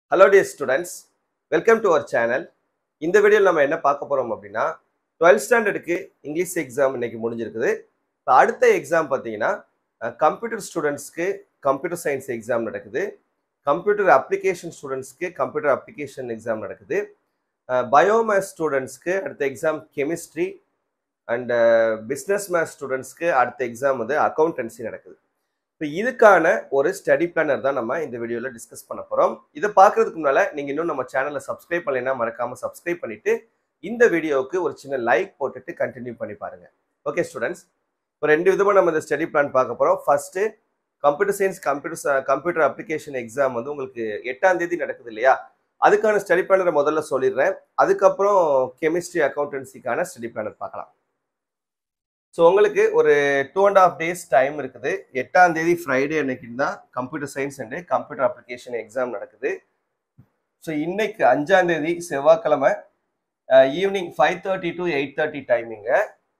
hello dear students welcome to our channel இந்த வீடியோவில் நம்ம என்ன பார்க்க போகிறோம் அப்படின்னா டுவெல்த் ஸ்டாண்டர்டுக்கு இங்கிலீஷ் எக்ஸாம் இன்னைக்கு முடிஞ்சிருக்குது இப்போ அடுத்த எக்ஸாம் பார்த்தீங்கன்னா கம்ப்யூட்டர் ஸ்டூடெண்ட்ஸ்க்கு கம்ப்யூட்டர் சயின்ஸ் எக்ஸாம் நடக்குது கம்ப்யூட்டர் அப்ளிகேஷன் ஸ்டூடெண்ட்ஸ்க்கு கம்ப்யூட்டர் அப்ளிகேஷன் எக்ஸாம் நடக்குது பயோமேத்ஸ் ஸ்டூடெண்ட்ஸ்க்கு அடுத்த exam chemistry and business maths ஸ்டூடெண்ட்ஸ்க்கு அடுத்த எக்ஸாம் வந்து அக்கௌண்டன்சி நடக்குது இப்போ இதுக்கான ஒரு ஸ்டடி பிளானர் தான் நம்ம இந்த வீடியோவில் டிஸ்கஸ் பண்ண போகிறோம் இதை பார்க்கறதுக்கு முன்னால் நீங்கள் இன்னும் நம்ம சேனலை சப்ஸ்கிரைப் பண்ணலைன்னா மறக்காமல் சப்ஸ்கிரைப் பண்ணிட்டு இந்த வீடியோவுக்கு ஒரு சின்ன லைக் போட்டுட்டு கண்டினியூ பண்ணி பாருங்க ஓகே ஸ்டூடெண்ட்ஸ் இப்போ ரெண்டு விதமாக நம்ம இந்த ஸ்டடி பிளான் பார்க்க போகிறோம் first computer science computer computer application exam வந்து உங்களுக்கு எட்டாம் தேதி நடக்குது இல்லையா அதுக்கான ஸ்டடி பிளானரை முதல்ல சொல்லிடுறேன் அதுக்கப்புறம் கெமிஸ்ட்ரி அக்கௌண்டன்சிக்கான ஸ்டடி பிளானர் பார்க்கலாம் ஸோ உங்களுக்கு ஒரு two and half days time இருக்குது எட்டாம் தேதி ஃப்ரைடே அன்னைக்கு தான் computer science and computer application exam நடக்குது ஸோ இன்னைக்கு அஞ்சாம் தேதி செவ்வாய்க்கிழமை evening five thirty to eight thirty டைமிங்க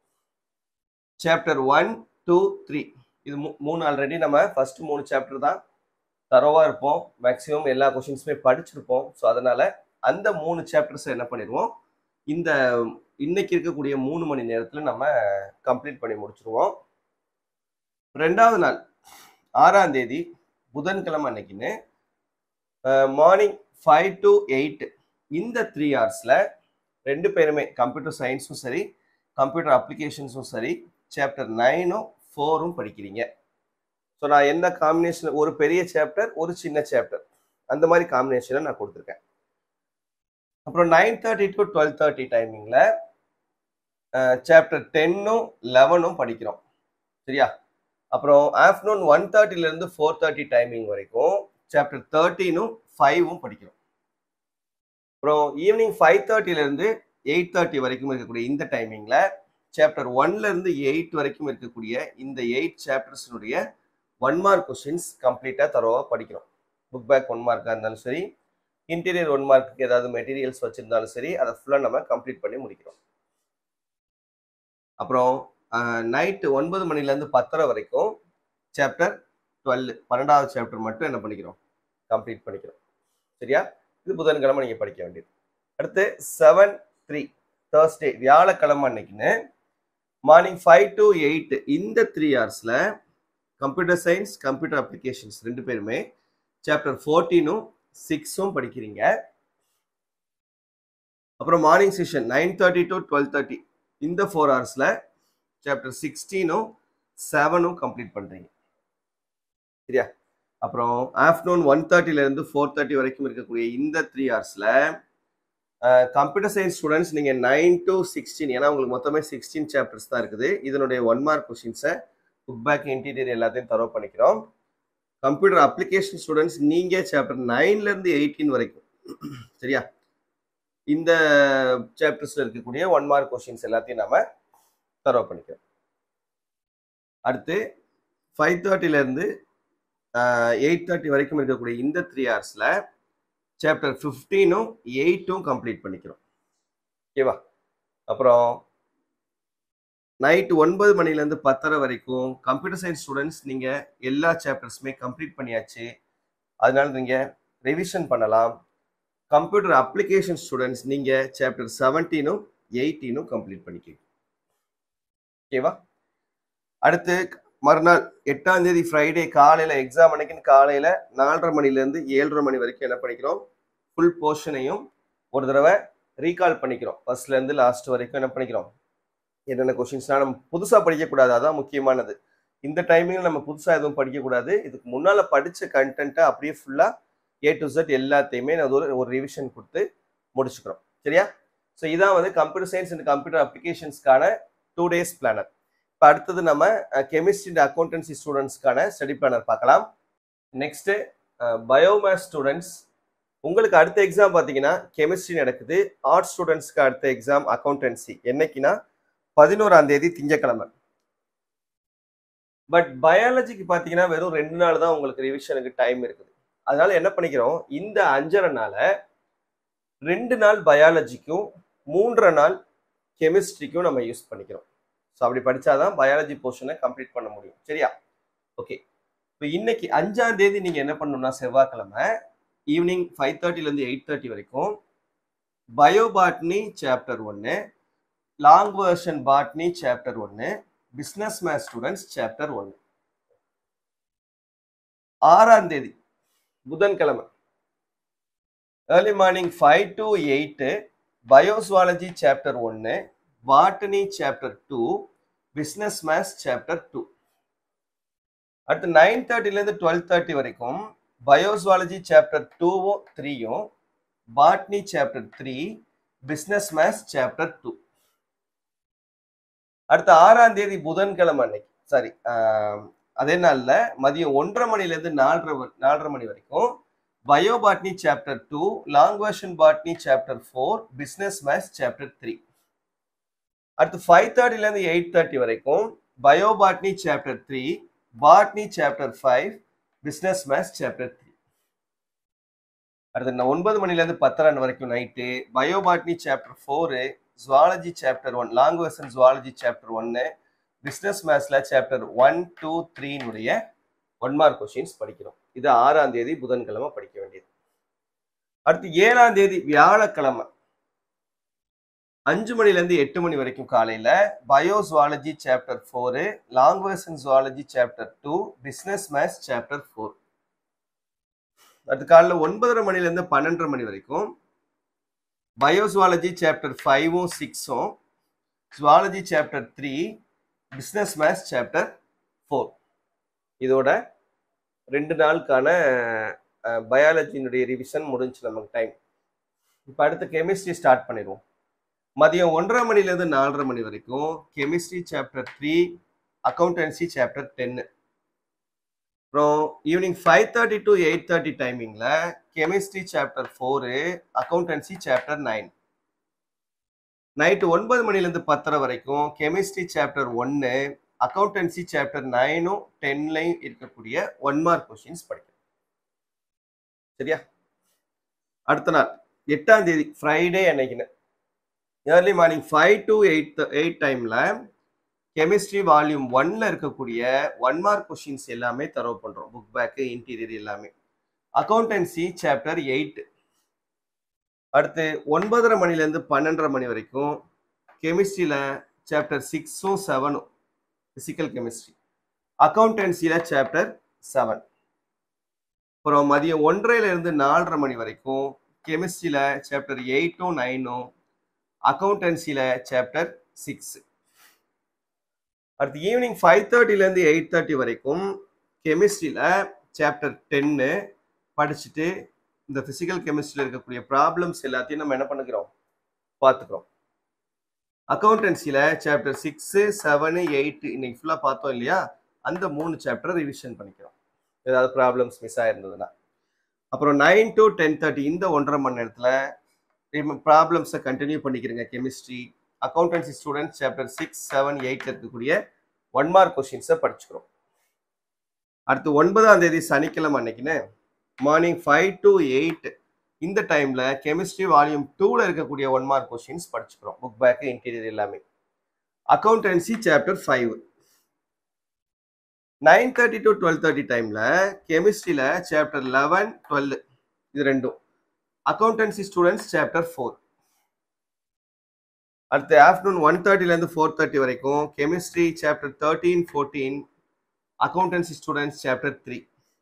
சாப்டர் ஒன் டூ த்ரீ இது மூ மூணு ஆல்ரெடி நம்ம ஃபர்ஸ்ட் மூணு சாப்டர் தான் தரவாக இருப்போம் மேக்ஸிமம் எல்லா கொஷின்ஸுமே படிச்சிருப்போம் ஸோ அதனால அந்த மூணு சாப்டர்ஸை என்ன பண்ணிடுவோம் இந்த இன்னைக்கு இருக்கக்கூடிய மூணு மணி நேரத்தில் நம்ம கம்ப்ளீட் பண்ணி முடிச்சிருவோம் ரெண்டாவது நாள் ஆறாம் தேதி புதன்கிழமை அன்னைக்குன்னு மார்னிங் ஃபைவ் டு எயிட் இந்த த்ரீ ஹவர்ஸில் ரெண்டு பேருமே கம்ப்யூட்டர் சயின்ஸும் சரி கம்ப்யூட்டர் அப்ளிகேஷன்ஸும் சரி சாப்டர் நைனும் ஃபோரும் படிக்கிறீங்க ஸோ நான் என்ன காம்பினேஷன் ஒரு பெரிய சாப்டர் ஒரு சின்ன சாப்டர் அந்த மாதிரி காம்பினேஷனை நான் கொடுத்துருக்கேன் அப்புறம் nine thirty to twelve thirty டைமிங்கில் சாப்டர் டென்னும் லெவனும் படிக்கிறோம் சரியா அப்புறம் ஆஃப்டர்நூன் ஒன் தேர்ட்டிலேருந்து ஃபோர் தேர்ட்டி டைமிங் வரைக்கும் சாப்டர் தேர்ட்டீனும் ஃபைவும் படிக்கிறோம் அப்புறம் ஈவினிங் ஃபைவ் தேர்ட்டிலேருந்து எயிட் தேர்ட்டி வரைக்கும் இருக்கக்கூடிய இந்த டைமிங்கில் சாப்டர் ஒன்லேருந்து எயிட் வரைக்கும் இருக்கக்கூடிய இந்த எயிட் சாப்டர்ஸினுடைய ஒன் மார்க் கொஸ்டின்ஸ் கம்ப்ளீட்டாக தரோவாக படிக்கிறோம் புக் பேக் ஒன் மார்க்காக இருந்தாலும் சரி இன்டீரியர் ஒன் மார்க்குக்கு ஏதாவது மெட்டீரியல்ஸ் வச்சுருந்தாலும் சரி அதை ஃபுல்லாக நம்ம கம்ப்ளீட் பண்ணி முடிக்கிறோம் அப்புறம் நைட்டு ஒன்பது மணிலேருந்து பத்தரை வரைக்கும் சாப்டர் டுவெல் பன்னெண்டாவது சாப்டர் மட்டும் என்ன பண்ணிக்கிறோம் கம்ப்ளீட் பண்ணிக்கிறோம் சரியா இது புதன்கிழமை நீங்கள் படிக்க வேண்டியது அடுத்து செவன் த்ரீ தேர்ஸ்டே வியாழக்கிழமை அன்னைக்குன்னு மார்னிங் ஃபைவ் டு எயிட் இந்த த்ரீ ஹவர்ஸில் கம்ப்யூட்டர் சயின்ஸ் கம்ப்யூட்டர் அப்ளிகேஷன்ஸ் ரெண்டு பேருமே சாப்டர் ஃபோர்டீனும் சிக்ஸும் படிக்கிறீங்க அப்புறம் morning session nine thirty to twelve thirty இந்த ஃபோர் ஹவர்ஸில் சாப்டர் சிக்ஸ்டீனும் செவனும் கம்ப்ளீட் பண்ணுறீங்க சரியா அப்புறம் ஆஃப்டர்நூன் ஒன் தேர்ட்டிலேருந்து ஃபோர் தேர்ட்டி வரைக்கும் இருக்கக்கூடிய இந்த த்ரீ ஹவர்ஸில் கம்ப்யூட்டர் சயின்ஸ் ஸ்டூடெண்ட்ஸ் நீங்கள் நைன் டு சிக்ஸ்டீன் ஏன்னா உங்களுக்கு மொத்தமே சிக்ஸ்டீன் சாப்டர்ஸ் தான் இருக்குது இதனுடைய ஒன் மார்க் கொஷின்ஸை புக் பேக் இன்டீரியர் எல்லாத்தையும் தரவு பண்ணிக்கிறோம் கம்ப்யூட்டர் அப்ளிகேஷன் ஸ்டூடெண்ட்ஸ் நீங்கள் சாப்டர் நைன்லேருந்து எயிட்டீன் வரைக்கும் சரியா இந்த சாப்டர்ஸில் இருக்கக்கூடிய ஒன் மார்க் கொஷின்ஸ் எல்லாத்தையும் நம்ம தரவு பண்ணிக்கிறோம் அடுத்து ஃபைவ் தேர்ட்டிலேருந்து எயிட் தேர்ட்டி வரைக்கும் இருக்கக்கூடிய இந்த த்ரீ ஹவர்ஸில் சாப்டர் ஃபிஃப்டீனும் எயிட்டும் கம்ப்ளீட் பண்ணிக்கிறோம் ஓகேவா அப்புறம் நைட்டு ஒன்பது மணிலேருந்து பத்தரை வரைக்கும் கம்ப்யூட்டர் சயின்ஸ் ஸ்டூடெண்ட்ஸ் நீங்கள் எல்லா சாப்டர்ஸுமே கம்ப்ளீட் பண்ணியாச்சு அதனால நீங்கள் ரிவிஷன் பண்ணலாம் கம்ப்யூட்டர் அப்ளிகேஷன் ஸ்டூடெண்ட்ஸ் நீங்கள் சாப்டர் செவன்டீனும் எயிட்டீனும் கம்ப்ளீட் பண்ணிக்கிறீங்க ஓகேவா அடுத்து மறுநாள் எட்டாம் தேதி ஃப்ரைடே காலையில் எக்ஸாம் அன்னைக்குன்னு காலையில் நாலரை மணிலேருந்து ஏழரை மணி வரைக்கும் என்ன பண்ணிக்கிறோம் ஃபுல் போர்ஷனையும் ஒரு தடவை ரீகால் பண்ணிக்கிறோம் ஃபர்ஸ்ட்லேருந்து லாஸ்ட் வரைக்கும் என்ன பண்ணிக்கிறோம் என்னென்ன கொஷின்ஸ்லாம் நம்ம புதுசாக படிக்கக்கூடாது அதான் முக்கியமானது இந்த டைமிங்கில் நம்ம புதுசாக எதுவும் படிக்கக்கூடாது இதுக்கு முன்னால் படித்த கண்டென்ட்டை அப்படியே ஃபுல்லாக ஏ டு செட் எல்லாத்தையுமே நான் ஒரு ஒரு ரிவிஷன் கொடுத்து முடிச்சுக்கிறோம் சரியா ஸோ இதான் வந்து கம்ப்யூட்டர் சயின்ஸ் அண்ட் கம்ப்யூட்டர் அப்ளிகேஷன்ஸ்க்கான டூ டேஸ் பிளானர் இப்போ அடுத்தது நம்ம கெமிஸ்ட்ரி அண்ட் அக்கௌண்டன்சி ஸ்டூடெண்ட்ஸ்க்கான ஸ்டடி பிளானர் பார்க்கலாம் நெக்ஸ்ட்டு பயோமேத்ஸ் ஸ்டூடெண்ட்ஸ் உங்களுக்கு அடுத்த எக்ஸாம் பார்த்தீங்கன்னா கெமிஸ்ட்ரி நடக்குது ஆர்ட்ஸ் ஸ்டூடெண்ட்ஸ்க்கு அடுத்த எக்ஸாம் அக்கௌண்டன்சி என்னைக்குன்னா பதினோராம் தேதி திங்கக்கிழமை பட் பயாலஜிக்கு பார்த்தீங்கன்னா வெறும் ரெண்டு நாள் தான் உங்களுக்கு ரிவிஷனுக்கு டைம் இருக்குது அதனால என்ன பண்ணிக்கிறோம் இந்த அஞ்சரை நாளை ரெண்டு நாள் பயாலஜிக்கும் மூன்றரை நாள் கெமிஸ்ட்ரிக்கும் நம்ம யூஸ் பண்ணிக்கிறோம் ஸோ அப்படி படித்தாதான் பயாலஜி போர்ஷனை கம்ப்ளீட் பண்ண முடியும் சரியா ஓகே இப்போ இன்னைக்கு அஞ்சாம் தேதி நீங்கள் என்ன பண்ணணும்னா செவ்வாய்க்கிழமை ஈவினிங் ஃபைவ் தேர்ட்டிலேருந்து எயிட் தேர்ட்டி வரைக்கும் பயோபாட்னி சாப்டர் ஒன்று லாங் வேர்ஷன் பாட்னி சாப்டர் ஒன்று பிஸ்னஸ் மேத் ஸ்டூடெண்ட்ஸ் சாப்டர் ஒன்று ஆறாம் தேதி புதன்கிழமை early morning five to eight bio zoology chapter ஒன்று botany chapter two business maths chapter two அடுத்து நைன் தேர்ட்டிலேருந்து டுவெல் தேர்ட்டி வரைக்கும் பயோஸ்வாலஜி சாப்டர் டூவும் த்ரீயும் botany chapter three business maths chapter two அடுத்த ஆறாம் தேதி புதன்கிழமை அன்னைக்கு சாரி அதே நாளில் மதியம் ஒன்றரை மணிலேருந்து நாலரை நாலரை மணி வரைக்கும் bio botany chapter two long version botany chapter four business maths chapter three அடுத்து ஃபைவ் தேர்ட்டிலேருந்து எயிட் தேர்ட்டி வரைக்கும் bio botany chapter three botany chapter five business maths chapter three அடுத்து ஒன்பது மணிலேருந்து பத்தரை வரைக்கும் night bio botany chapter four zoology chapter one long version zoology chapter ஒன்று business மேத்ஸில் சாப்டர் ஒன் டூ த்ரீனுடைய ஒன் மார்க் கொஷின்ஸ் படிக்கிறோம் இது ஆறாம் தேதி புதன்கிழமை படிக்க வேண்டியது அடுத்து ஏழாம் தேதி வியாழக்கிழமை அஞ்சு மணிலேருந்து எட்டு மணி வரைக்கும் காலையில் bio zoology chapter four long version zoology chapter two business maths chapter four அடுத்து காலைல ஒன்பதரை மணிலேருந்து பன்னெண்டரை மணி வரைக்கும் பயோசுவாலஜி சாப்டர் ஃபைவும் சிக்ஸும் zoology chapter three business maths chapter four இதோட ரெண்டு நாளுக்கான பயாலஜியினுடைய ரிவிஷன் முடிஞ்சு நமக்கு டைம் இப்போ அடுத்து கெமிஸ்ட்ரி ஸ்டார்ட் பண்ணிடுவோம் மதியம் ஒன்றரை மணிலேருந்து நாலரை மணி வரைக்கும் chemistry chapter three accountancy chapter ten அப்புறம் evening five thirty to eight thirty டைமிங்கில் chemistry chapter four accountancy chapter nine night ஒன்பது மணிலேருந்து பத்தரை வரைக்கும் கெமிஸ்ட்ரி சாப்டர் ஒன்று அக்கௌண்டன்சி சாப்டர் நைனும் டென்லையும் இருக்கக்கூடிய ஒன் மார்க் கொஷின்ஸ் படிக்கணும் சரியா அடுத்த நாள் எட்டாம் தேதி ஃப்ரைடே அன்னைக்குன்னு early morning five to eight eight டைமில் கெமிஸ்ட்ரி வால்யூம் ஒன்ல இருக்கக்கூடிய ஒன் மார்க் கொஷின்ஸ் எல்லாமே தரவு பண்ணுறோம் புக் பேக்கு இன்டீரியர் எல்லாமே அக்கௌண்டன்சி சாப்டர் எயிட் அடுத்து ஒன்பதரை மணிலேருந்து பன்னெண்டரை மணி வரைக்கும் கெமிஸ்ட்ரியில் சாப்டர் சிக்ஸும் செவனும் ஃபிசிக்கல் கெமிஸ்ட்ரி அக்கௌண்டன்சியில் சாப்டர் செவன் அப்புறம் மதியம் ஒன்றரைலேருந்து நாலரை மணி வரைக்கும் கெமிஸ்ட்ரியில் சாப்டர் எயிட்டும் நைனும் அக்கௌண்டன்சியில் சாப்டர் சிக்ஸு அடுத்து ஈவினிங் ஃபைவ் தேர்ட்டிலேருந்து எயிட் தேர்ட்டி வரைக்கும் கெமிஸ்ட்ரியில் சாப்டர் டென்னு படிச்சுட்டு இந்த ஃபிசிக்கல் கெமிஸ்ட்ரியில் இருக்கக்கூடிய ப்ராப்ளம்ஸ் எல்லாத்தையும் நம்ம என்ன பண்ணுகிறோம் பார்த்துக்கிறோம் அக்கௌண்டன்சியில் சாப்டர் சிக்ஸு செவனு எயிட்டு இன்னைக்கு ஃபுல்லாக பார்த்தோம் இல்லையா அந்த மூணு சாப்டரை ரிவிஷன் பண்ணிக்கிறோம் ஏதாவது ப்ராப்ளம்ஸ் மிஸ் ஆயிருந்ததுன்னா அப்புறம் நைன் டு டென் தேர்ட்டி இந்த ஒன்றரை மணி நேரத்தில் ப்ராப்ளம்ஸை கண்டினியூ பண்ணிக்கிறேங்க chemistry accountancy students chapter six seven eight இருக்கக்கூடிய ஒன் மார்க் கொஷின்ஸை படிச்சுக்கிறோம் அடுத்து ஒன்பதாம் தேதி சனிக்கிழமை அன்னைக்குன்னு மார்னிங் ஃபைவ் டு எயிட் இந்த டைமில் கெமிஸ்ட்ரி வால்யூம் டூவில் இருக்கக்கூடிய ஒன் மார்க் கொஷின்ஸ் படிச்சுக்கிறோம் புக் பேக்கு இன்டீரியர் எல்லாமே accountancy chapter five nine thirty to twelve thirty டைமில் கெமிஸ்ட்ரியில் சாப்டர் லெவன் டுவெல் இது ரெண்டும் அக்கௌண்டன்சி ஸ்டூடெண்ட்ஸ் சாப்டர் ஃபோர் அடுத்து ஆஃப்டர்நூன் ஒன் தேர்ட்டிலேருந்து ஃபோர் தேர்ட்டி வரைக்கும் chemistry chapter thirteen fourteen accountancy students chapter three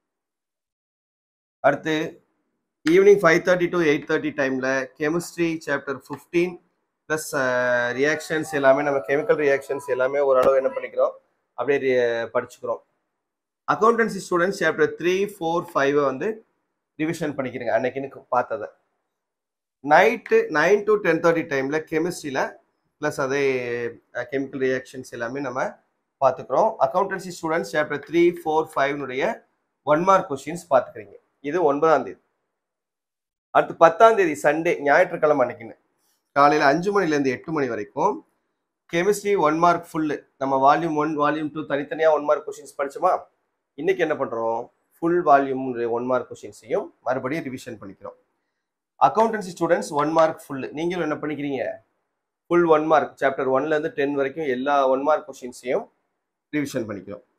அடுத்து evening five thirty to eight thirty டைமில் chemistry chapter fifteen plus reactions எல்லாமே நம்ம கெமிக்கல் ரியாக்ஷன்ஸ் எல்லாமே ஓரளவு என்ன பண்ணிக்கிறோம் அப்படியே படிச்சுக்கிறோம் accountancy students chapter three four ஃபைவை வந்து ரிவிஷன் பண்ணிக்கிறேங்க அன்னைக்குன்னு பார்த்ததை night nine to ten thirty டைமில் கெமிஸ்ட்ரியில் ப்ளஸ் அதே கெமிக்கல் ரியாக்ஷன்ஸ் எல்லாமே நம்ம பார்த்துக்குறோம் accountancy students chapter three four ஃபைவ்னுடைய ஒன் மார்க் கொஷின்ஸ் பார்த்துக்கிறீங்க இது ஒன்பதாம் தேதி அடுத்து பத்தாம் தேதி சண்டே ஞாயிற்றுக்கிழமை அன்னைக்குன்னு காலையில் அஞ்சு மணிலேருந்து எட்டு மணி வரைக்கும் கெமிஸ்ட்ரி ஒன் மார்க் ஃபுல்லு நம்ம வால்யூம் ஒன் வால்யூம் டூ தனித்தனியாக ஒன் மார்க் கொஷின்ஸ் படிச்சோமா இன்னைக்கு என்ன பண்ணுறோம் ஃபுல் வால்யூம் ஒன் மார்க் கொஷின்ஸையும் மறுபடியும் ரிவிஷன் பண்ணிக்கிறோம் accountancy students one mark full நீங்களும் என்ன பண்ணிக்கிறீங்க ஃபுல் ஒன் மார்க் சாப்டர் ஒன்லேருந்து டென் வரைக்கும் எல்லா ஒன் மார்க் கொஷின்ஸையும் ரிவிஷன் பண்ணிக்கிறோம்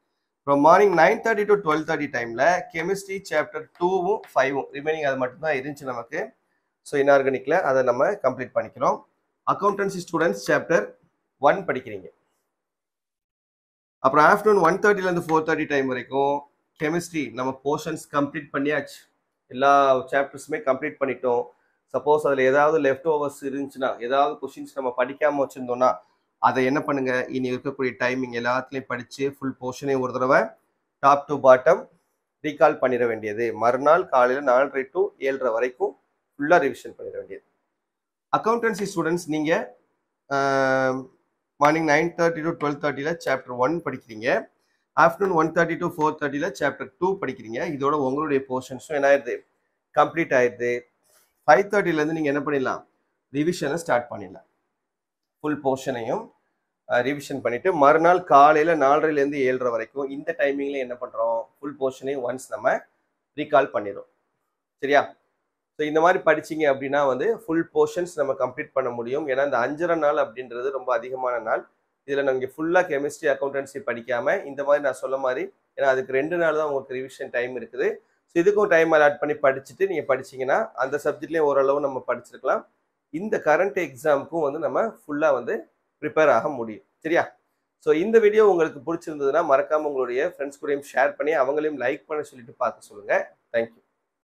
அப்புறம் morning nine thirty to twelve thirty டைமில் கெமிஸ்ட்ரி சாப்டர் டூவும் ஃபைவும் ரிமைனிங் அது மட்டும்தான் இருந்துச்சு நமக்கு ஸோ இன்ஆர்கானிக்கில் அதை நம்ம கம்ப்ளீட் பண்ணிக்கிறோம் அக்கௌண்டன்சி ஸ்டூடெண்ட்ஸ் சாப்டர் ஒன் படிக்கிறீங்க அப்புறம் ஆஃப்டர்நூன் ஒன் தேர்ட்டிலேருந்து ஃபோர் தேர்ட்டி டைம் வரைக்கும் கெமிஸ்ட்ரி நம்ம போர்ஷன்ஸ் கம்ப்ளீட் பண்ணியாச்சு எல்லா சாப்டர்ஸுமே கம்ப்ளீட் பண்ணிட்டோம் சப்போஸ் அதில் ஏதாவது லெஃப்ட் ஓவர்ஸ் இருந்துச்சுன்னா ஏதாவது கொஷின்ஸ் நம்ம படிக்காமல் வச்சுருந்தோம்னா அதை என்ன பண்ணுங்க இனி இருக்கக்கூடிய டைமிங் எல்லாத்துலேயும் படித்து ஃபுல் போர்ஷனையும் ஒரு தடவை டாப் டு பாட்டம் ரீகால் பண்ணிட வேண்டியது மறுநாள் காலையில் நாலரை டு ஏழரை வரைக்கும் ஃபுல்லாக ரிவிஷன் பண்ணிட வேண்டியது அக்கௌண்டன்சி ஸ்டூடெண்ட்ஸ் நீங்கள் morning nine thirty to twelve தேர்ட்டியில் சாப்டர் ஒன் படிக்கிறீங்க afternoon one thirty to four தேர்ட்டியில் சாப்டர் டூ படிக்கிறீங்க இதோட உங்களுடைய போர்ஷன்ஸும் என்ன ஆயிடுது கம்ப்ளீட் ஆயிடுது ஃபைவ் தேர்ட்டிலேருந்து நீங்கள் என்ன பண்ணிடலாம் ரிவிஷனை ஸ்டார்ட் பண்ணிடலாம் ஃபுல் போர்ஷனையும் ரிவிஷன் பண்ணிவிட்டு மறுநாள் காலையில் நாலரைலேருந்து ஏழரை வரைக்கும் இந்த டைமிங்கில் என்ன பண்ணுறோம் ஃபுல் போர்ஷனையும் ஒன்ஸ் நம்ம ரீகால் பண்ணிடுறோம் சரியா ஸோ இந்த மாதிரி படிச்சிங்க அப்படின்னா வந்து ஃபுல் போர்ஷன்ஸ் நம்ம கம்ப்ளீட் பண்ண முடியும் ஏன்னா இந்த அஞ்சரை நாள் அப்படின்றது ரொம்ப அதிகமான நாள் இதில் நம்ம இங்கே ஃபுல்லாக கெமிஸ்ட்ரி அக்கௌண்டன்சி படிக்காமல் இந்த மாதிரி நான் சொல்ல மாதிரி ஏன்னா அதுக்கு ரெண்டு நாள் தான் உங்களுக்கு ரிவிஷன் டைம் இருக்குது ஸோ இதுக்கும் டைம் அலாட் பண்ணி படிச்சுட்டு நீங்கள் படிச்சிங்கன்னா அந்த சப்ஜெக்ட்லேயும் ஓரளவு நம்ம படிச்சிருக்கலாம் இந்த கரண்ட் எக்ஸாமுக்கும் வந்து நம்ம ஃபுல்லாக வந்து ப்ரிப்பேர் ஆக முடியும் சரியா ஸோ இந்த வீடியோ உங்களுக்கு பிடிச்சிருந்ததுன்னா மறக்காமல் உங்களுடைய ஃப்ரெண்ட்ஸ் கூடயும் ஷேர் பண்ணி அவங்களையும் லைக் பண்ண சொல்லிட்டு பார்க்க சொல்லுங்கள் தேங்க்யூ